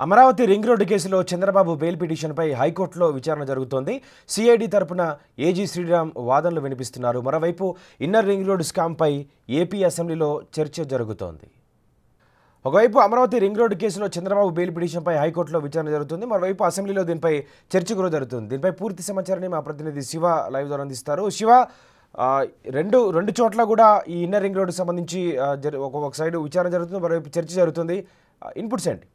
Amaravati ring road కేసులో Chandrababu bail పిటిషన్పై హైకోర్టులో విచారణ జరుగుతోంది సిఐడి తరపున ఏజీ శ్రీరామ్ వాదనలు వినిపిస్తున్నారు మరోవైపు ఇన్నర్ రింగ్ రోడ్డు స్కామ్పై ఏపీ అసెంబ్లీలో చర్చ జరుగుతోంది ఒకవైపు అమరావతి రింగ్ రోడ్డు కేసులో చంద్రబాబు బెయిల్ పిటిషన్పై హైకోర్టులో విచారణ జరుగుతుంది మరోవైపు అసెంబ్లీలో దీనిపై చర్చ కూడా జరుగుతుంది దీనిపై పూర్తి సమాచారాన్ని మా ప్రతినిధి శివ లైవ్ ద్వారా అందిస్తారు శివ ఆ, రెండు రెండు చోట్ల కూడా ఈ ఇన్నర్ రింగ్ రోడ్డుకు సంబంధించి ఆ, జరి- ఒక ఒక సైడ్ విచారణ జరుగుతుంది మరోవైపు చర్చ జరుగుతుంది ఆ, ఇన్పుట్స్ ఏంటి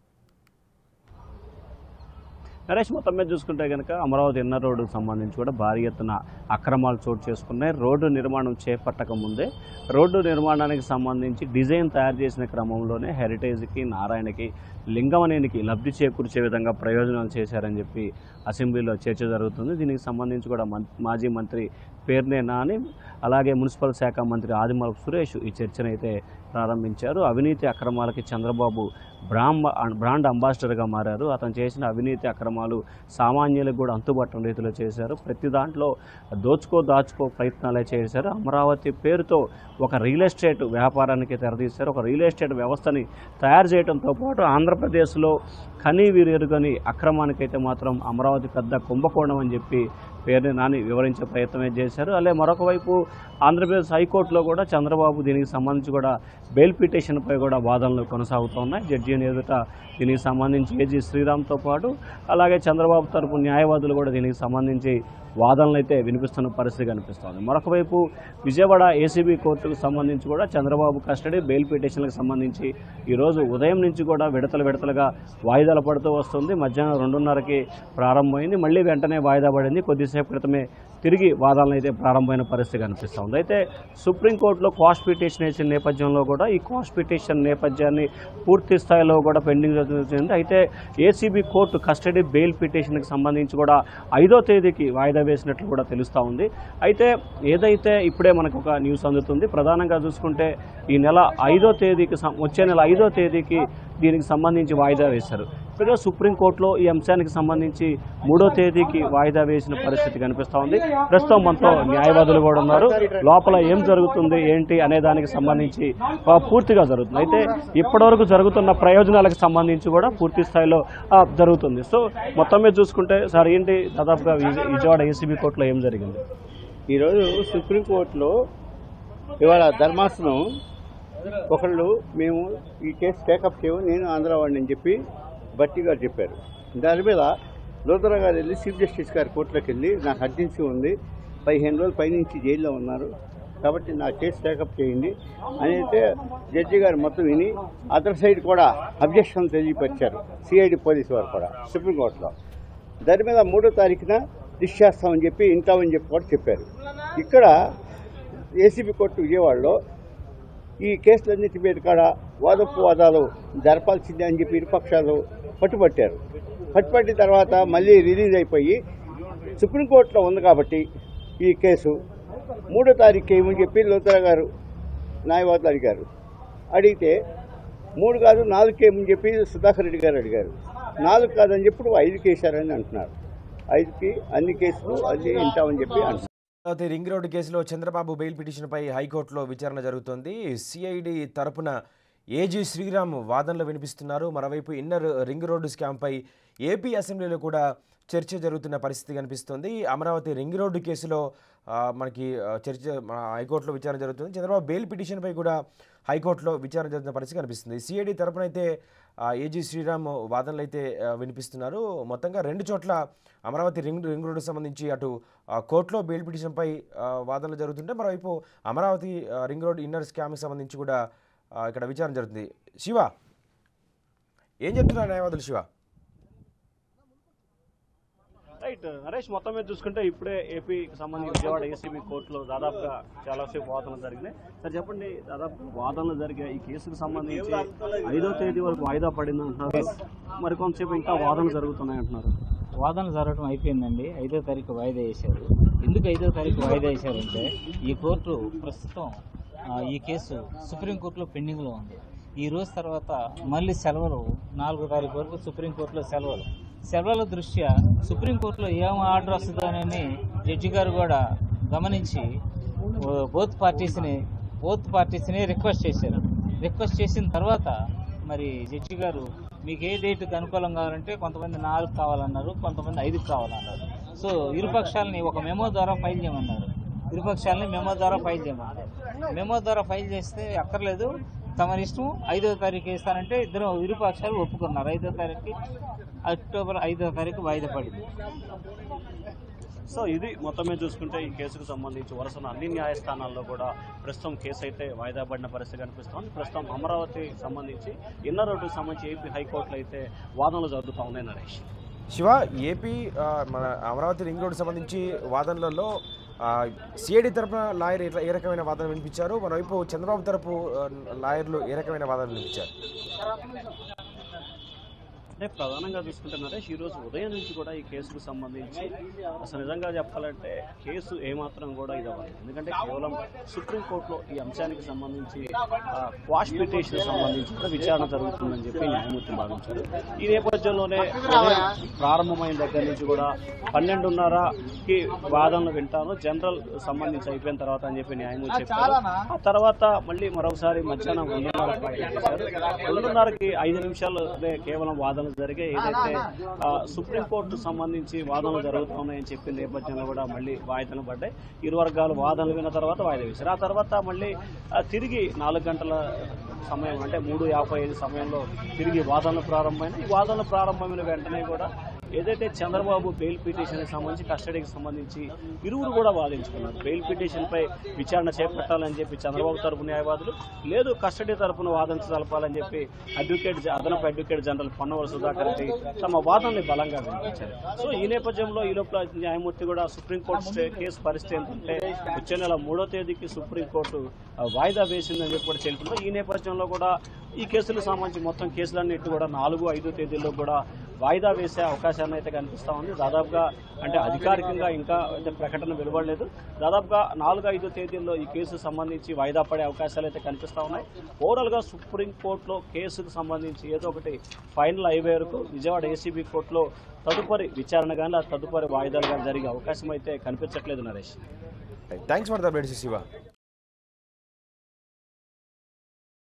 నరేష్ మొత్తం మీద చూసుకుంటే కనుక అమరావతి ఇన్నర్ రోడ్డుకు సంబంధించి కూడా భారీ ఎత్తున అక్రమాలు చోటు చేసుకున్నాయి రోడ్డు నిర్మాణం చేపట్టక ముందే రోడ్డు నిర్మాణానికి సంబంధించి డిజైన్ తయారు చేసిన క్రమంలోనే హెరిటేజ్కి నారాయణకి లింగమనేనికి లబ్ధి చేకూర్చే విధంగా ప్రయోజనాలు చేశారని చెప్పి అసెంబ్లీలో చర్చ జరుగుతుంది దీనికి సంబంధించి కూడా మం మాజీ మంత్రి పేర్నే నాని అలాగే మున్సిపల్ శాఖ మంత్రి ఆదిమూలపు సురేష్ ఈ చర్చనైతే ప్రారంభించారు అవినీతి అక్రమాలకి చంద్రబాబు బ్రాంబ బ్రాండ్ అంబాసిడర్గా మారారు అతను చేసిన అవినీతి అక్రమాలు సామాన్యులకు కూడా అంతుబట్టం రీతిలో చేశారు ప్రతి దాంట్లో దోచుకో దాచుకో ప్రయత్నాలే చేశారు అమరావతి పేరుతో ఒక రియల్ ఎస్టేట్ వ్యాపారానికి తెరదీశారు ఒక రియల్ ఎస్టేట్ వ్యవస్థని తయారు చేయడంతో పాటు ఆంధ్రప్రదేశ్లో కనీ వీరెరుగని అక్రమానికైతే మాత్రం అమరావతి పెద్ద కుంభకోణం అని చెప్పి పేరుని నాని వివరించే ప్రయత్నమే చేశారు అలాగే మరొక వైపు ఆంధ్రప్రదేశ్ హైకోర్టులో కూడా చంద్రబాబు దీనికి సంబంధించి కూడా బెయిల్ పిటిషన్పై కూడా వాదనలు కొనసాగుతూ ఉన్నాయి జడ్జి ఎదుట దీనికి సంబంధించి ఏజీ శ్రీరామ్తో పాటు అలాగే చంద్రబాబు తరపు న్యాయవాదులు కూడా దీనికి సంబంధించి వాదనలు అయితే వినిపిస్తున్న పరిస్థితి కనిపిస్తోంది మరొక వైపు విజయవాడ ఏసీబీ కోర్టుకు సంబంధించి కూడా చంద్రబాబు కస్టడీ బెయిల్ పిటిషన్లకు సంబంధించి ఈరోజు ఉదయం నుంచి కూడా విడతలు విడతలుగా వాయిదాలు పడుతూ వస్తుంది మధ్యాహ్నం రెండున్నరకి ప్రారంభమైంది మళ్ళీ వెంటనే వాయిదా పడింది కొద్దిసేపు క్రితమే తిరిగి వాదనలు అయితే ప్రారంభమైన పరిస్థితి కనిపిస్తుంది అయితే సుప్రీంకోర్టులో క్వాష్ పిటిషన్ వేసిన నేపథ్యంలో కూడా ఈ క్వాష్ పిటిషన్ నేపథ్యాన్ని పూర్తి స్థాయిలో కూడా పెండింగ్ జరుగుతుంది అయితే ఏసీబీ కోర్టు కస్టడీ బెయిల్ పిటిషన్కి సంబంధించి కూడా ఐదో తేదీకి వాయిదా వేసినట్లు కూడా తెలుస్తూ ఉంది అయితే ఏదైతే ఇప్పుడే మనకు ఒక న్యూస్ అందుతుంది ప్రధానంగా చూసుకుంటే ఈ నెల ఐదో తేదీకి సం- వచ్చే నెల ఐదో తేదీకి దీనికి సంబంధించి వాయిదా వేశారు ఇప్పుడే సుప్రీంకోర్టులో ఈ అంశానికి సంబంధించి మూడో తేదీకి వాయిదా వేసిన పరిస్థితి కనిపిస్తూ ఉంది ప్రస్తుతం మనతో న్యాయవాదులు కూడా ఉన్నారు లోపల ఏం జరుగుతుంది ఏంటి అనే దానికి సంబంధించి ఆ, పూర్తిగా జరుగుతుంది అయితే ఇప్పటివరకు జరుగుతున్న ప్రయోజనాలకు సంబంధించి కూడా పూర్తి స్థాయిలో ఆ, జరుగుతుంది సో మొత్తం మీద చూసుకుంటే సార్ ఏంటి దాదాపుగా విజ- విజయవాడ ఏసీబీ కోర్టులో ఏం జరిగింది ఈరోజు సుప్రీంకోర్టులో ఇవాళ ధర్మాసనం ఒకళ్ళు మేము ఈ కేసు టేకప్ చేయము నేను ఆంధ్రవాడిని అని చెప్పి భట్టి గారు చెప్పారు దాని మీద లోతరా గారు వెళ్ళి చీఫ్ జస్టిస్ గారి కోర్టులోకి వెళ్ళి నాకు అర్జెన్సీ ఉంది పదిహేను రోజులు పైనుంచి జైల్లో ఉన్నారు కాబట్టి నా కేసు టేకప్ చేయండి అని అయితే జడ్జి గారు మొత్తం విని అదర్ సైడ్ కూడా అబ్జెక్షన్ తెలియపరిచారు సిఐడి పోలీసు వారు కూడా సుప్రీంకోర్టులో దాని మీద మూడో తారీఖున లిస్ట్ చేస్తామని చెప్పి ఇంటామని చెప్పి కూడా చెప్పారు ఇక్కడ ఏసీబీ కోర్టు విజయవాడలో ఈ కేసులన్నిటి మీద కాడ వాదపు వాదాలు జరపాల్సిందే అని చెప్పి ఇరుపక్షాలు పట్టుబట్టారు పట్టుబట్టిన తర్వాత మళ్ళీ రిలీజ్ అయిపోయి సుప్రీంకోర్టులో ఉంది కాబట్టి ఈ కేసు మూడో తారీఖు ఏమని చెప్పి లోతరా గారు న్యాయవాదులు అడిగారు అడిగితే మూడు కాదు నాలుగు ఏమని చెప్పి సుధాకర్ రెడ్డి గారు అడిగారు నాలుగు కాదని చెప్పి నువ్వు ఐదు కేసారని అంటున్నారు ఐదుకి అన్ని కేసులు అన్ని వింటామని చెప్పి అంటున్నారు అమరావతి రింగ్ రోడ్డు కేసులో చంద్రబాబు బెయిల్ పిటిషన్పై హైకోర్టులో విచారణ జరుగుతోంది సిఐడి తరపున ఏజీ శ్రీరామ్ వాదనలు వినిపిస్తున్నారు మరోవైపు ఇన్నర్ రింగ్ రోడ్డు స్కామ్పై ఏపీ అసెంబ్లీలో కూడా చర్చ జరుగుతున్న పరిస్థితి కనిపిస్తోంది అమరావతి రింగ్ రోడ్డు కేసులో ఆ, మనకి ఆ, చర్చ మన హైకోర్టులో విచారణ జరుగుతుంది చంద్రబాబు బెయిల్ పిటిషన్పై కూడా హైకోర్టులో విచారణ జరుగుతున్న పరిస్థితి కనిపిస్తుంది సిఐడి తరపున అయితే ఆ, ఏజీ శ్రీరామ్ వాదనలు అయితే ఆ, వినిపిస్తున్నారు మొత్తంగా రెండు చోట్ల అమరావతి రింగ్ రింగ్ రోడ్డుకు సంబంధించి అటు ఆ, కోర్టులో బెయిల్ పిటిషన్పై ఆ, వాదనలు జరుగుతుంటే మరోవైపు అమరావతి ఆ, రింగ్ రోడ్ ఇన్నర్ స్కామ్కి సంబంధించి కూడా ఆ, ఇక్కడ విచారణ జరుగుతుంది శివ ఏం చెప్తున్నారు న్యాయవాదులు శివ రైట్ నరేష్ మొత్తం మీద చూసుకుంటే ఇప్పుడే ఏపీకి సంబంధించి విజయవాడ ఏసీబీ కోర్టులో దాదాపుగా చాలాసేపు వాదనలు జరిగినాయి సార్ చెప్పండి దాదాపు వాదనలు జరిగాయి ఈ కేసుకు సంబంధించి ఐదో తేదీ వరకు వాయిదా పడింది అంటున్నారు మరి కొంతసేపు ఇంకా వాదనలు జరుగుతున్నాయి అంటున్నారు వాదనలు జరగడం అయిపోయిందండి ఐదో తారీఖు వాయిదా వేశారు ఎందుకు ఐదో తారీఖు వాయిదా వేశారంటే ఈ కోర్టు ప్రస్తుతం ఆ, ఈ కేసు సుప్రీంకోర్టులో పెండింగ్లో ఉంది ఈ రోజు తర్వాత మళ్ళీ సెలవులు నాలుగో తారీఖు వరకు సుప్రీంకోర్టులో సెలవులు సెలవుల దృష్ట్యా సుప్రీంకోర్టులో ఏం ఆర్డర్ వస్తుందోనని జడ్జి గారు కూడా గమనించి బోత్ పార్టీస్ని బోత్ పార్టీస్ని రిక్వెస్ట్ చేశారు రిక్వెస్ట్ చేసిన తర్వాత మరి జడ్జి గారు మీకు ఏ డేట్కి అనుకూలం కావాలంటే కొంతమంది నాలుగు కావాలన్నారు కొంతమంది ఐదుకి కావాలన్నారు సో ఇరుపక్షాలని ఒక మెమో ద్వారా ఫైల్ చేయమన్నారు ఇరుపక్షాలని మెమో ద్వారా ఫైల్ చేయమన్నారు మెమో ద్వారా ఫైల్ చేస్తే అక్కర్లేదు తమ ఇష్టం ఐదో తారీఖు వేస్తానంటే ఇద్దరు ఇరుపక్షాలు ఒప్పుకున్నారు ఐదో తారీఖు అక్టోబర్ ఐదో తారీఖు వాయిదా పడింది సో ఇది మొత్తం మీద చూసుకుంటే ఈ కేసుకు సంబంధించి వరుసన అన్ని న్యాయస్థానాల్లో కూడా ప్రస్తుతం కేసు అయితే వాయిదా పడిన పరిస్థితి కనిపిస్తోంది ప్రస్తుతం అమరావతి సంబంధించి ఇన్నర్ రోడ్డుకు సంబంధించి ఏపీ హైకోర్టులో అయితే వాదనలు జరుగుతూ ఉన్నాయి నరేష్ శివ ఏపీ ఆ, మన అమరావతి రింగ్ రోడ్ సంబంధించి వాదనలలో సిఐడి తరపున లాయర్ ఎట్లా ఏ రకమైన వాదన వినిపించారు మరోవైపు చంద్రబాబు తరపు ఆ, లాయర్లు ఏ రకమైన వాదన వినిపించారు అంటే ప్రధానంగా చూసుకుంటే నరేష్ ఈ రోజు ఉదయం నుంచి కూడా ఈ కేసుకు సంబంధించి అసలు నిజంగా చెప్పాలంటే కేసు ఏమాత్రం కూడా ఇది అవ్వదు ఎందుకంటే కేవలం సుప్రీంకోర్టులో ఈ అంశానికి సంబంధించి క్వాష్ పిటిషన్ సంబంధించి కూడా విచారణ జరుగుతుందని చెప్పి న్యాయమూర్తి భావించారు ఈ నేపథ్యంలోనే ఉదయం ప్రారంభమైన దగ్గర నుంచి కూడా పన్నెండున్నరకి వాదనలు వింటాను జనరల్ సంబంధించి అయిపోయిన తర్వాత అని చెప్పి న్యాయమూర్తి చెప్పారు ఆ తర్వాత మళ్ళీ మరొకసారి మధ్యాహ్నం రెండున్నరకు చేశారు రెండున్నరకి ఐదు నిమిషాలు అదే కేవలం వాదనలు జరిగాయి ఏదైతే ఆ, సుప్రీంకోర్టు సంబంధించి వాదనలు జరుగుతున్నాయని చెప్పిన నేపథ్యంలో కూడా మళ్ళీ వాయిదాలు పడ్డాయి ఇరు వర్గాలు వాదనలు విన్న తర్వాత వాయిదా వేశారు ఆ తర్వాత మళ్ళీ ఆ, తిరిగి నాలుగు గంటల సమయం అంటే మూడు యాభై ఐదు సమయంలో తిరిగి వాదనలు ప్రారంభమైన ఈ వాదనలు ప్రారంభమైన వెంటనే కూడా ఏదైతే చంద్రబాబు బెయిల్ పిటిషన్ సంబంధించి కస్టడీకి సంబంధించి ఇరువురు కూడా వాదించుకున్నారు బెయిల్ పిటిషన్ పై విచారణ చేపట్టాలని చెప్పి చంద్రబాబు తరపు న్యాయవాదులు లేదు కస్టడీ తరపున వాదన జరపాలని చెప్పి అడ్వకేట్ జ- అదనపు అడ్వకేట్ జనరల్ పొన్నవర సుధాకర్ రెడ్డి తమ వాదనని బలంగా వినిపించారు సో ఈ నేపథ్యంలో ఈ లోపల న్యాయమూర్తి కూడా సుప్రీంకోర్టు స్టే కేసు పరిస్థితి ఏంటంటే వచ్చే నెల మూడో తేదీకి సుప్రీంకోర్టు ఆ, వాయిదా వేసిందని చెప్పి కూడా తెలిపింది ఈ నేపథ్యంలో కూడా ఈ కేసులకు సంబంధించి మొత్తం కేసులన్నిటి కూడా నాలుగు ఐదు తేదీల్లో కూడా వాయిదా వేసే అవకాశాన్ని అయితే కనిపిస్తా ఉంది దాదాపుగా అంటే అధికారికంగా ఇంకా అయితే ప్రకటన వెలువడలేదు దాదాపుగా నాలుగు ఐదు తేదీల్లో ఈ కేసు సంబంధించి వాయిదా పడే అవకాశాలు అయితే కనిపిస్తా ఉన్నాయి ఓవరాల్ గా సుప్రీంకోర్టులో కేసుకు సంబంధించి ఏదో ఒకటి ఫైనల్ అయ్యే వరకు విజయవాడ ఏసీబీ కోర్టులో తదుపరి విచారణ కానీ ఆ తదుపరి వాయిదాలు కానీ జరిగే అవకాశం అయితే కనిపించట్లేదు Naresh thanks for the updates Shiva